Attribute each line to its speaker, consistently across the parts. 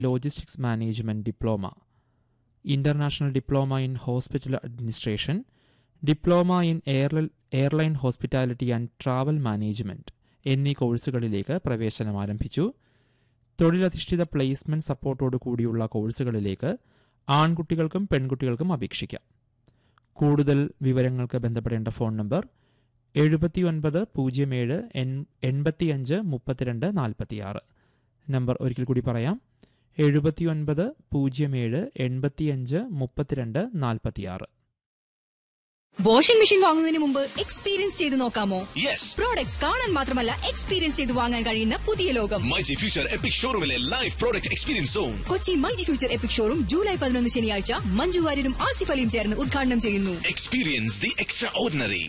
Speaker 1: logistics management diploma international diploma in hospital administration diploma in airline hospitality and travel management എന്നീ കോഴ്സുകളിലേക്ക് പ്രവേശനം ആരംഭിച്ചു തൊഴിലധിഷ്ഠിത പ്ലേസ്മെന്റ് സപ്പോർട്ടോടു കൂടിയുള്ള കോഴ്സുകളിലേക്ക് ആൺകുട്ടികൾക്കും പെൺകുട്ടികൾക്കും അപേക്ഷിക്കാം കൂടുതൽ വിവരങ്ങൾക്ക് ബന്ധപ്പെടേണ്ട ഫോൺ നമ്പർ എഴുപത്തിയൊൻപത് പൂജ്യം ഏഴ് എൺപത്തിയഞ്ച് മുപ്പത്തിരണ്ട് നാൽപ്പത്തിയാറ് നമ്പർ ഒരിക്കൽ കൂടി പറയാം എഴുപത്തിയൊൻപത് പൂജ്യം ഏഴ് എൺപത്തിയഞ്ച് മുപ്പത്തിരണ്ട് നാൽപ്പത്തിയാറ്
Speaker 2: വാഷിംഗ് മെഷീൻ വാങ്ങുന്നതിന് മുമ്പ് എക്സ്പീരിയൻസ് ചെയ്ത് നോക്കാമോ
Speaker 3: യെസ്
Speaker 2: പ്രോഡക്ട്സ് കാണാൻ മാത്രമല്ല എക്സ്പീരിയൻസ് ചെയ്ത് വാങ്ങാൻ കഴിയുന്ന പുതിയ ലോകം
Speaker 3: മൈജി ഫ്യൂച്ചർ എപ്പിക് ഷോറൂമിലെ live product experience zone
Speaker 2: Kochi myG future epic showroom July പതിനൊന്ന് ശനിയാഴ്ച മഞ്ജു വാര്യരും ആസിഫ് അലിയും ചേർന്ന് ഉദ്ഘാടനം ചെയ്യുന്നു
Speaker 3: എക്സ്പീരിയൻസ് ദി എക്സ്ട്രാ ഓർഡിനറി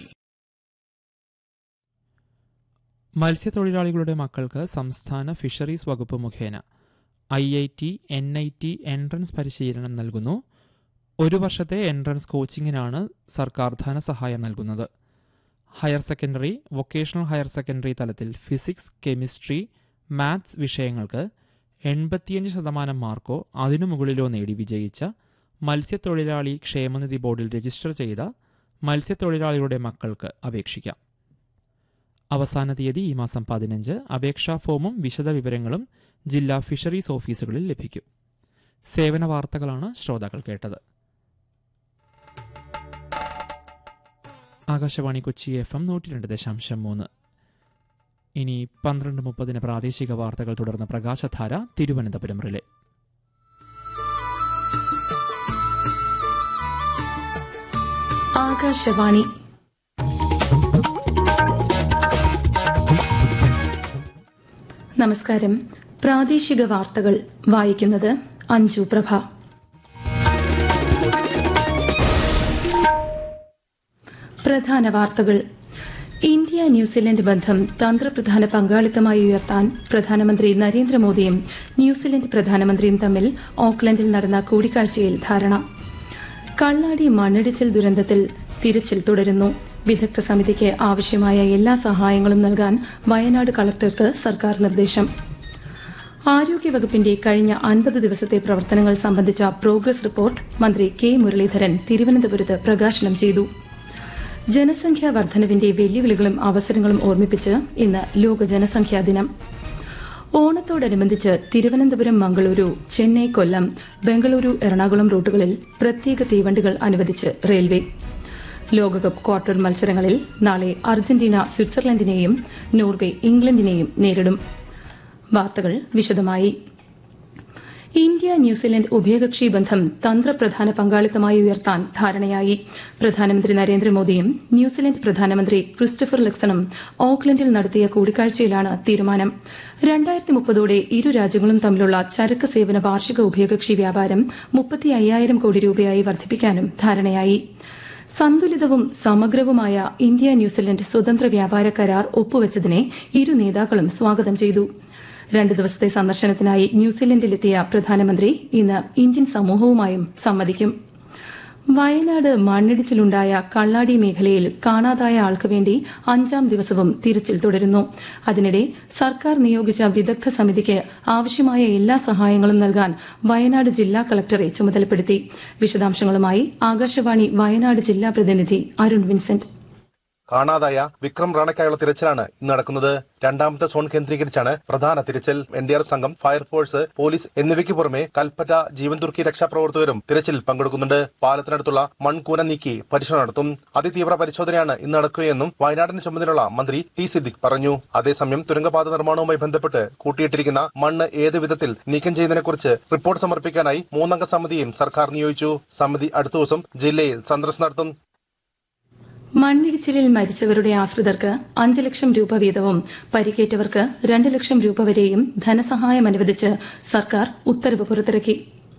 Speaker 1: മത്സ്യത്തൊഴിലാളികളുടെ മക്കൾക്ക് സംസ്ഥാന ഫിഷറീസ് വകുപ്പ് മുഖേന I I T N I T entrance പരിശീലനം നൽകുന്നു ഒരു വർഷത്തെ എൻട്രൻസ് കോച്ചിങ്ങിനാണ് സർക്കാർ ധനസഹായം നൽകുന്നത് higher secondary vocational higher secondary തലത്തിൽ ഫിസിക്സ് കെമിസ്ട്രി മാത്സ് വിഷയങ്ങൾക്ക് എൺപത്തിയഞ്ച് ശതമാനം മാർക്കോ അതിനു മുകളിലോ നേടി വിജയിച്ച മത്സ്യത്തൊഴിലാളി ക്ഷേമനിധി ബോർഡിൽ രജിസ്റ്റർ ചെയ്ത മത്സ്യത്തൊഴിലാളികളുടെ മക്കൾക്ക് അപേക്ഷിക്കാം അവസാന തീയതി ഈ മാസം പതിനഞ്ച് അപേക്ഷാ ഫോമും വിശദവിവരങ്ങളും ജില്ലാ ഫിഷറീസ് ഓഫീസുകളിൽ ലഭിക്കും സേവന വാർത്തകളാണ് ശ്രോതാക്കൾ കേട്ടത് ആകാശവാണി കൊച്ചി എഫ് എം നൂറ്റി രണ്ട് ദശാംശം മൂന്ന് ഇനി പന്ത്രണ്ട് മുപ്പതിന് പ്രാദേശിക വാർത്തകൾ തുടർന്ന് പ്രകാശധാര തിരുവനന്തപുരം റിലേ
Speaker 4: ആകാശവാണി നമസ്കാരം പ്രാദേശിക വാർത്തകൾ വായിക്കുന്നത് അഞ്ജു പ്രഭ പ്രധാന വാർത്തകൾ ഇന്ത്യ ന്യൂസിലൻഡ് ബന്ധം തന്ത്രപ്രധാന പങ്കാളിത്തമായി ഉയർത്താൻ പ്രധാനമന്ത്രി നരേന്ദ്രമോദിയും ന്യൂസിലൻഡ് പ്രധാനമന്ത്രിയും തമ്മിൽ ഓക്ലൻഡിൽ നടന്ന കൂടിക്കാഴ്ചയിൽ ധാരണ കള്ളാടി മണ്ണിടിച്ചിൽ ദുരന്തത്തിൽ തിരച്ചിൽ തുടരുന്നു വിദഗ്ധ സമിതിക്ക് ആവശ്യമായ എല്ലാ സഹായങ്ങളും നൽകാൻ വയനാട് കളക്ടർക്ക് സർക്കാർ നിർദ്ദേശം ആരോഗ്യവകുപ്പിന്റെ കഴിഞ്ഞ അൻപത് ദിവസത്തെ പ്രവർത്തനങ്ങൾ സംബന്ധിച്ച പ്രോഗ്രസ് റിപ്പോർട്ട് മന്ത്രി കെ മുരളീധരൻ തിരുവനന്തപുരത്ത് പ്രകാശനം ചെയ്തു ജനസംഖ്യാ വർധനവിന്റെ വെല്ലുവിളികളും അവസരങ്ങളും ഓർമ്മിപ്പിച്ച് ഇന്ന് ലോക ജനസംഖ്യാ ദിനം ഓണത്തോടനുബന്ധിച്ച് തിരുവനന്തപുരം മംഗളൂരു ചെന്നൈ കൊല്ലം ബംഗളൂരു എറണാകുളം റൂട്ടുകളിൽ പ്രത്യേക തീവണ്ടികൾ അനുവദിച്ച് റെയിൽവേ ലോകകപ്പ് ക്വാർട്ടർ മത്സരങ്ങളിൽ നാളെ അർജന്റീന സ്വിറ്റ്സർലൻഡിനെയും നോർവേ ഇംഗ്ലണ്ടിനെയും നേരിടും വാർത്തകൾ വിശദമായി ഇന്ത്യ ന്യൂസിലൻഡ് ഉഭയകക്ഷി ബന്ധം തന്ത്രപ്രധാന പങ്കാളിത്തമായി ഉയർത്താൻ ധാരണയായി പ്രധാനമന്ത്രി നരേന്ദ്രമോദിയും ന്യൂസിലൻഡ് പ്രധാനമന്ത്രി ക്രിസ്റ്റഫർ ലക്സണും ഓക്ലൻഡിൽ നടത്തിയ കൂടിക്കാഴ്ചയിലാണ് തീരുമാനം രണ്ടായിരത്തി മുപ്പതോടെ ഇരു രാജ്യങ്ങളും തമ്മിലുള്ള ചരക്ക് സേവന വാർഷിക ഉഭയകക്ഷി വ്യാപാരം മുപ്പത്തി അയ്യായിരം കോടി രൂപയായി വർദ്ധിപ്പിക്കാനും ധാരണയായി സന്തുലിതവും സമഗ്രവുമായ ഇന്ത്യ ന്യൂസിലൻഡ് സ്വതന്ത്ര വ്യാപാര കരാർ ഒപ്പുവച്ചതിനെ ഇരു നേതാക്കളും സ്വാഗതം ചെയ്തു രണ്ട് ദിവസത്തെ സന്ദർശനത്തിനായി ന്യൂസിലൻഡിലെത്തിയ പ്രധാനമന്ത്രി ഇന്ന് ഇന്ത്യൻ സമൂഹവുമായും സംവദിക്കും വയനാട് മണ്ണിടിച്ചിലുണ്ടായ കള്ളാടി മേഖലയിൽ കാണാതായ ആൾക്ക് വേണ്ടി അഞ്ചാം ദിവസവും തിരച്ചിൽ തുടരുന്നു അതിനിടെ സർക്കാർ നിയോഗിച്ച വിദഗ്ധ സമിതിക്ക് ആവശ്യമായ എല്ലാ സഹായങ്ങളും നൽകാൻ വയനാട് ജില്ലാ കളക്ടറെ ചുമതലപ്പെടുത്തി വിശദാംശങ്ങളുമായി ആകാശവാണി വയനാട് ജില്ലാ പ്രതിനിധി അരുൺ വിൻസെന്റ്
Speaker 5: കാണാതായ വിക്രം റാണയ്ക്കായുള്ള തിരച്ചിലാണ് ഇന്ന് നടക്കുന്നത് രണ്ടാമത്തെ സോൺ കേന്ദ്രീകരിച്ചാണ് പ്രധാന തിരച്ചിൽ എൻ ഡി ആർ എഫ് സംഘം ഫയർഫോഴ്സ് പോലീസ് എന്നിവയ്ക്ക് പുറമെ കൽപ്പറ്റ ജീവൻ തുർക്കി രക്ഷാപ്രവർത്തകരും തിരച്ചിൽ പങ്കെടുക്കുന്നുണ്ട് പാലത്തിനടുത്തുള്ള മൺകൂന നീക്കി പരിശോധന നടത്തും അതിതീവ്ര പരിശോധനയാണ് ഇന്ന് നടക്കുകയെന്നും വയനാടിന് ചുമതലയുള്ള മന്ത്രി ടി സിദ്ദിഖ് പറഞ്ഞു അതേസമയം തുരങ്കപാത നിർമ്മാണവുമായി ബന്ധപ്പെട്ട് കൂട്ടിയിട്ടിരിക്കുന്ന മണ്ണ് ഏത് വിധത്തിൽ നീക്കം ചെയ്യുന്നതിനെക്കുറിച്ച് റിപ്പോർട്ട് സമർപ്പിക്കാനായി മൂന്നംഗ സമിതിയും സർക്കാർ നിയോഗിച്ചു സമിതി അടുത്ത ദിവസം ജില്ലയിൽ സന്ദർശനം നടത്തും
Speaker 4: മണ്ണിടിച്ചിലിൽ മരിച്ചവരുടെ ആശ്രിതർക്ക് അഞ്ച് ലക്ഷം രൂപ വീതവും പരിക്കേറ്റവർക്ക് രണ്ട് ലക്ഷം രൂപ വരെയും ധനസഹായം അനുവദിച്ച് സർക്കാർ ഉത്തരവ് പുറത്തിറക്കി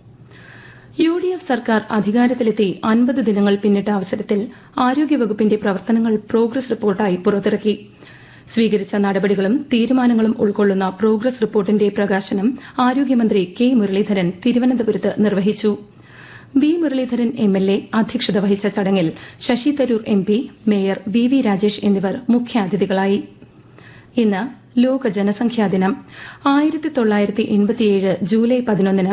Speaker 4: യു ഡി എഫ് സർക്കാർ അധികാരത്തിലെത്തി അൻപത് ദിനങ്ങൾ പിന്നിട്ട അവസരത്തിൽ ആരോഗ്യവകുപ്പിന്റെ പ്രവർത്തനങ്ങൾ പ്രോഗ്രസ് റിപ്പോർട്ടായി പുറത്തിറക്കി സ്വീകരിച്ച നടപടികളും തീരുമാനങ്ങളും ഉൾക്കൊള്ളുന്ന പ്രോഗ്രസ് റിപ്പോർട്ടിന്റെ പ്രകാശനം ആരോഗ്യമന്ത്രി കെ മുരളീധരൻ തിരുവനന്തപുരത്ത് നിർവഹിച്ചു V Muraleedharan M L A അധ്യക്ഷത വഹിച്ച ചടങ്ങിൽ Shashi Tharoor M P mayor V V Rajesh എന്നിവർ മുഖ്യാതിഥികളായി ഇന്ന് ലോക ജനസംഖ്യാ ദിനം ആയിരത്തി തൊള്ളായിരത്തി എൺപത്തിയേഴ് ജൂലൈ പതിനൊന്നിന്